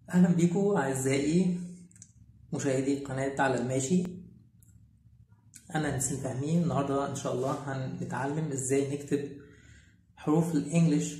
أهلا بيكم أعزائي مشاهدي قناة على الماشي أنا نسيم فهمي النهاردة إن شاء الله هنتعلم إزاي نكتب حروف الإنجليش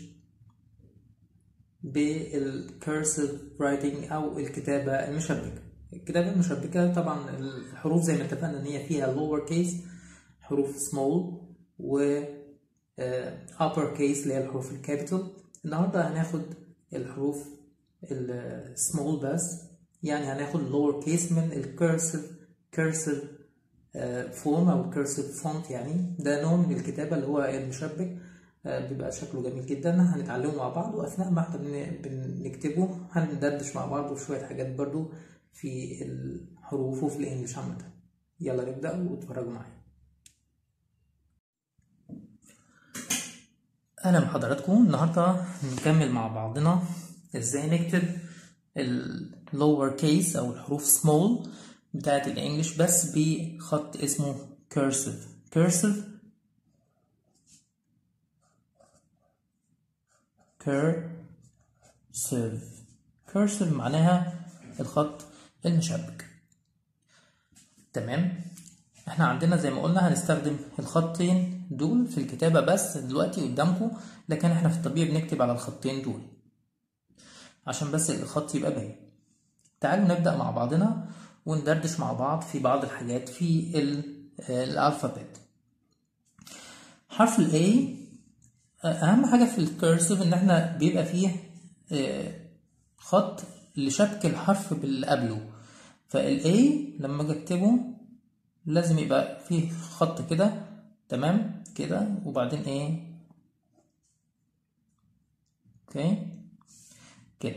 بالكيرسيف رايتنج أو الكتابة المشبكة الكتابة المشبكة طبعا الحروف زي ما اتفقنا إن هي فيها lower case حروف small و upper case اللي هي الحروف الكابيتال النهاردة هناخد الحروف السمول بس يعني هناخد lower case من الكيرسيف كيرسيف فورم او الكيرسيف فونت يعني ده نوع من الكتابة اللي هو المشبك بيبقى شكله جميل جدا هنتعلمه مع بعض واثناء ما احنا بنكتبه هندردش مع بعض في شوية حاجات برضو في الحروف وفي الانجليش عامة يلا نبدأ واتفرجوا معايا اهلا بحضراتكم النهارده نكمل مع بعضنا ازاي نكتب اللور كيس او الحروف small بتاعت الانجليش بس بخط اسمه cursive cursive cursive cursive معناها الخط المشبك تمام احنا عندنا زي ما قلنا هنستخدم الخطين دول في الكتابة بس دلوقتي قدامكم لكن احنا في الطبيعي بنكتب على الخطين دول عشان بس الخط يبقى باين تعالوا نبدأ مع بعضنا وندردش مع بعض في بعض الحاجات في الألفابت حرف ال A أهم حاجة في الكيرسيف إن احنا بيبقى فيه خط لشبك الحرف باللي قبله فال A لما أجي أكتبه لازم يبقى فيه خط كده تمام كده وبعدين ايه اوكي كده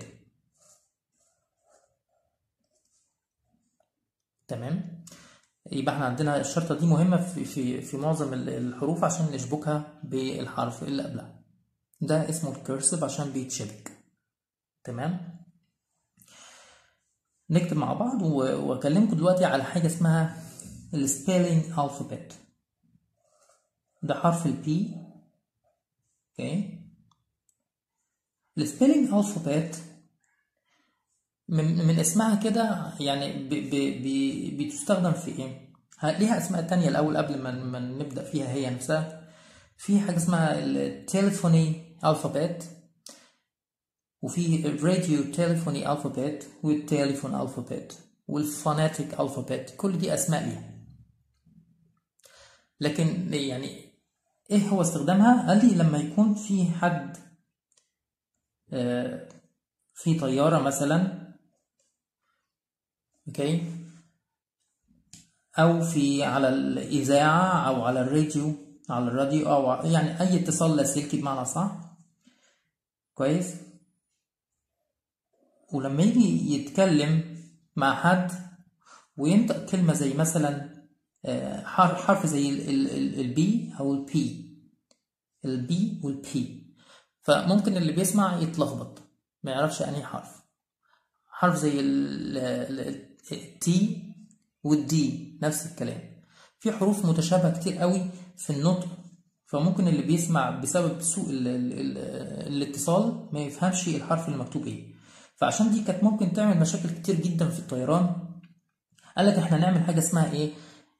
تمام يبقى احنا عندنا الشرطة دي مهمة في في في معظم الحروف عشان نشبكها بالحرف اللي قبلها ده اسمه الكيرسيف عشان بيتشبك تمام نكتب مع بعض واكلمكم دلوقتي على حاجة اسمها السبيلينج alphabet ده حرف ال P اوكي السبيلينج alphabet من من اسمها كده يعني بي بي بتستخدم في ايه ليها اسماء تانية الاول قبل ما ما نبدا فيها هي نفسها في حاجه اسمها التليفوني alphabet وفي الراديو تليفوني alphabet والتليفون alphabet والفوناتيك alphabet كل دي اسماء ليها لكن يعني ايه هو استخدامها قال لي لما يكون في حد في طيارة مثلا اوكي او في على الاذاعة او على الراديو على الراديو او يعني اي اتصال لاسلكي بمعنى صح كويس ولما يجي يتكلم مع حد وينطق كلمة زي مثلا حرف حرف زي البي او البي البي والبي فممكن اللي بيسمع يتلخبط ما يعرفش انهي حرف حرف زي التي والدي نفس الكلام في حروف متشابهه كتير قوي في النطق فممكن اللي بيسمع بسبب سوء ال ال ال الاتصال ما يفهمش الحرف اللي مكتوب ايه فعشان دي كانت ممكن تعمل مشاكل كتير جدا في الطيران قال لك احنا نعمل حاجه اسمها ايه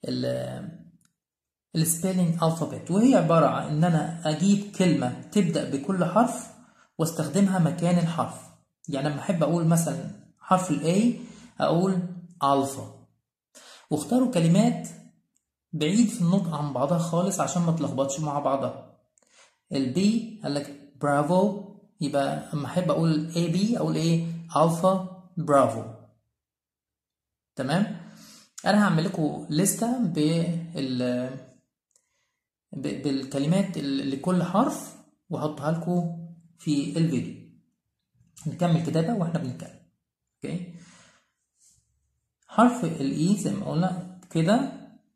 السبيلينج alphabet وهي عبارة عن إن أنا أجيب كلمة تبدأ بكل حرف واستخدمها مكان الحرف يعني لما أحب أقول مثلا حرف ال A أقول ألفا واختاروا كلمات بعيد في النطق عن بعضها خالص عشان ما تلخبطش مع بعضها ال B قال لك برافو يبقى أما أحب أقول A B أقول إيه ألفا برافو تمام انا هعمل لكم لستة بال بالكلمات لكل حرف واحطها لكم في الفيديو نكمل كتابة واحنا بنتكلم اوكي حرف الاي زي ما قلنا كده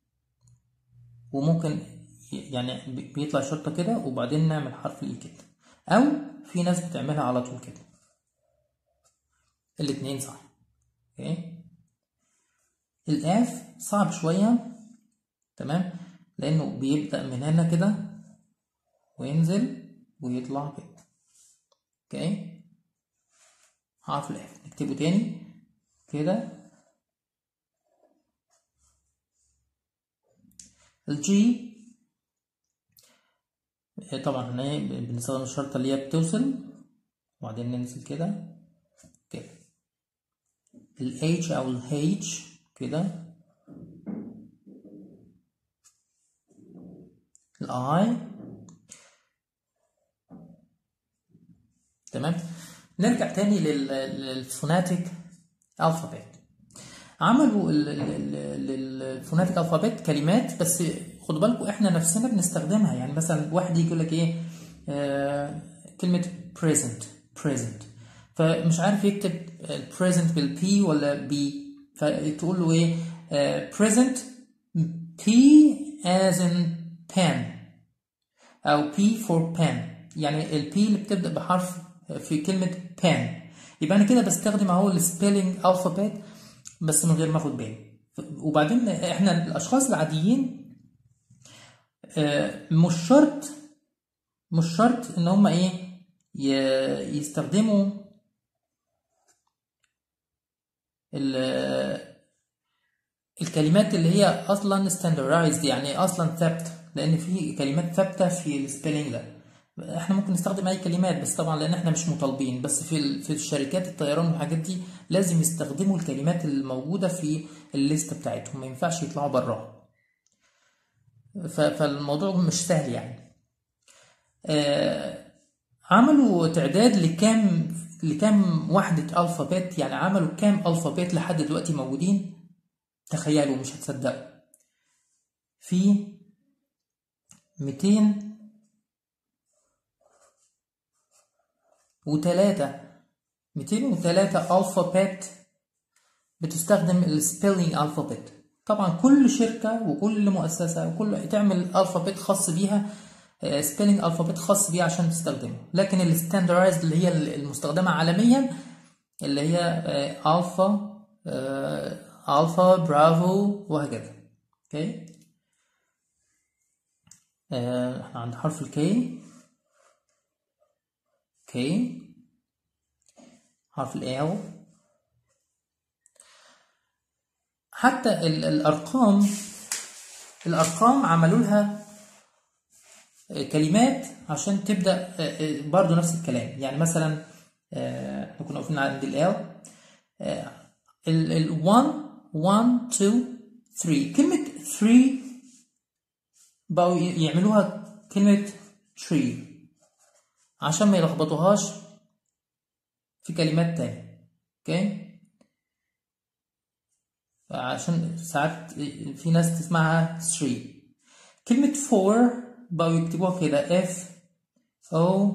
وممكن يعني بيطلع شرطة كده وبعدين نعمل حرف الاي كده او في ناس بتعملها على طول كده الاتنين صح اوكي الاف صعب شوية تمام لانه بيبدأ من هنا كده وينزل ويطلع كده اوكي حرف الاف نكتبه تاني كده الجي طبعا هنا بنستخدم الشرطة اللي هي بتوصل وبعدين ننزل كده كده ال H أو ال H كده ال I تمام نرجع تاني للفوناتيك الفابت عملوا للفوناتيك الفابت كلمات بس خدوا بالكم احنا نفسنا بنستخدمها يعني مثلا واحد يجي يقول لك ايه آه كلمه present present فمش عارف يكتب present بالبي ولا بي فتقول له ايه آه present P as in pen او P for pen يعني البي اللي بتبدا بحرف في كلمه pen يبقى انا كده بستخدم اهو السبيلنج الفابت بس من غير ما اخد بالي وبعدين احنا الاشخاص العاديين مش شرط مش شرط ان هم ايه يستخدموا الكلمات اللي هي اصلا standardized يعني اصلا ثابته لان في كلمات ثابته في السبيلنج ده احنا ممكن نستخدم اي كلمات بس طبعا لان احنا مش مطالبين بس في في الشركات الطيران والحاجات دي لازم يستخدموا الكلمات الموجوده في الليست بتاعتهم ما ينفعش يطلعوا براها فالموضوع مش سهل يعني آه عملوا تعداد لكام لكام وحدة ألفابت يعني عملوا كام ألفابت لحد دلوقتي موجودين تخيلوا مش هتصدقوا في 200 وتلاتة 203 ألفابت بتستخدم السبيلينج ألفابت طبعا كل شركة وكل مؤسسة وكل تعمل ألفابت خاص بيها سبيلنج ألفابت خاص بيها عشان تستخدمه لكن الستاندرايزد اللي هي المستخدمة عالميا اللي هي ألفا ألفا برافو وهكذا اوكي احنا عند حرف الكي كي حرف ال حتى الأرقام الأرقام عملوا لها كلمات عشان تبدأ برضو نفس الكلام يعني مثلا احنا كنا واقفين عند ال ال 1 1 2 3 كلمة 3 بقوا يعملوها كلمة tree عشان ما يلخبطوهاش في كلمات تانية اوكي عشان ساعات في ناس تسمعها 3 كلمة 4 بقوا يكتبوها كده F O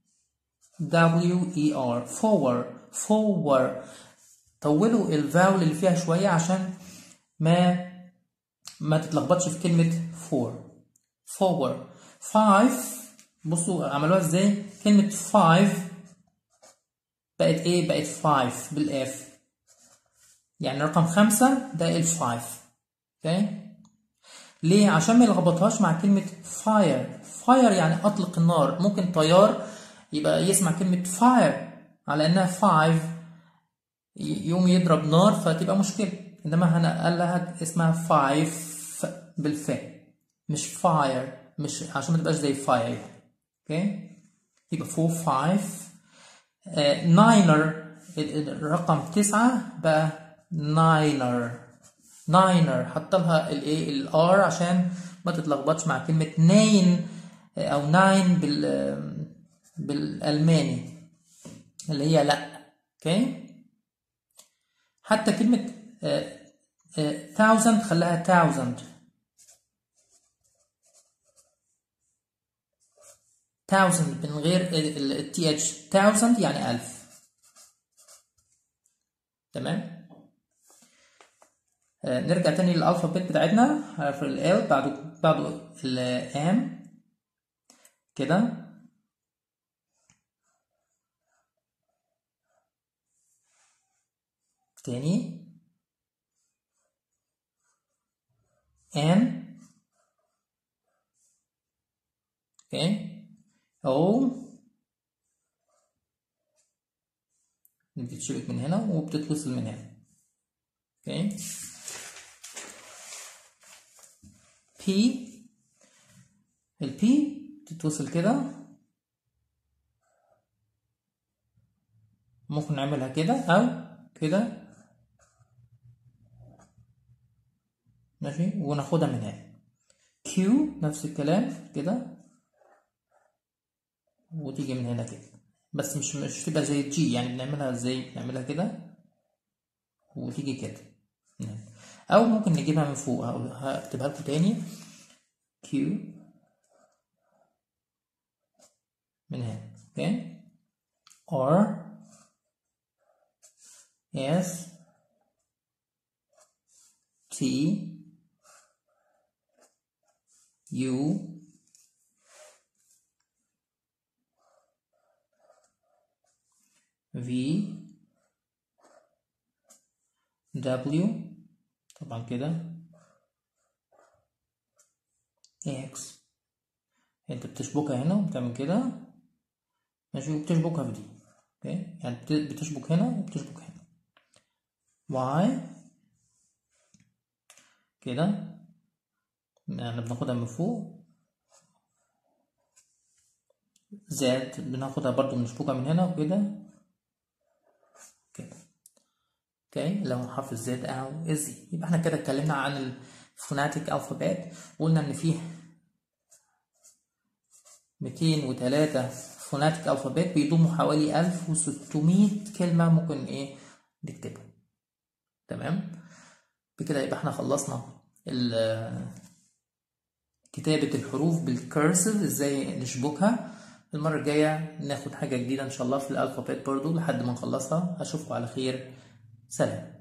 W E R forward forward طولوا الفاول اللي فيها شوية عشان ما ما تتلخبطش في كلمة فور forward five بصوا عملوها ازاي كلمة five بقت ايه بقت five بالاف يعني رقم خمسة ده الفايف اوكي ليه عشان ما يلخبطهاش مع كلمة fire fire يعني أطلق النار ممكن طيار يبقى يسمع كلمة fire على إنها five يوم يضرب نار فتبقى مشكلة إنما هنا قال لها اسمها five بالفاء مش fire مش عشان ما تبقاش زي fire اوكي يبقى four five ناينر رقم تسعة بقى ناينر ناينر حط لها الايه الار عشان ما تتلخبطش مع كلمة ناين او ناين بال بالالماني اللي هي لا اوكي حتى كلمة thousand خلاها thousand thousand من غير ال th thousand يعني ألف تمام آه نرجع تاني للألفابت بتاعتنا حرف ال L بعده بعده ال M كده تاني N okay O بتتشبك من هنا وبتتوصل من هنا اوكي P ال P تتوصل كده ممكن نعملها كده أو كده ماشي وناخدها من هنا Q نفس الكلام كده وتيجي من هنا كده بس مش مش تبقى زي الجي يعني بنعملها ازاي بنعملها كده وتيجي كده من هنا. او ممكن نجيبها من فوق هكتبها لكم تاني Q من هنا اوكي R S T U V W طبعا كده X انت بتشبكها هنا وبتعمل كده ماشي وبتشبكها في دي اوكي يعني بتشبك هنا وبتشبك هنا Y كده يعني بناخدها من فوق زاد بناخدها برضو بنشبكها من هنا وكده كده اوكي لو حرف الزد او الزي يبقى احنا كده اتكلمنا عن الفوناتيك الفابت وقلنا ان فيه 203 فوناتيك الفابت بيضموا حوالي 1600 كلمة ممكن ايه نكتبها تمام بكده يبقى احنا خلصنا كتابة الحروف بالكرسيف ازاي نشبكها المرة الجاية ناخد حاجة جديدة ان شاء الله في الالفابet برضو لحد ما نخلصها اشوفكم على خير سلام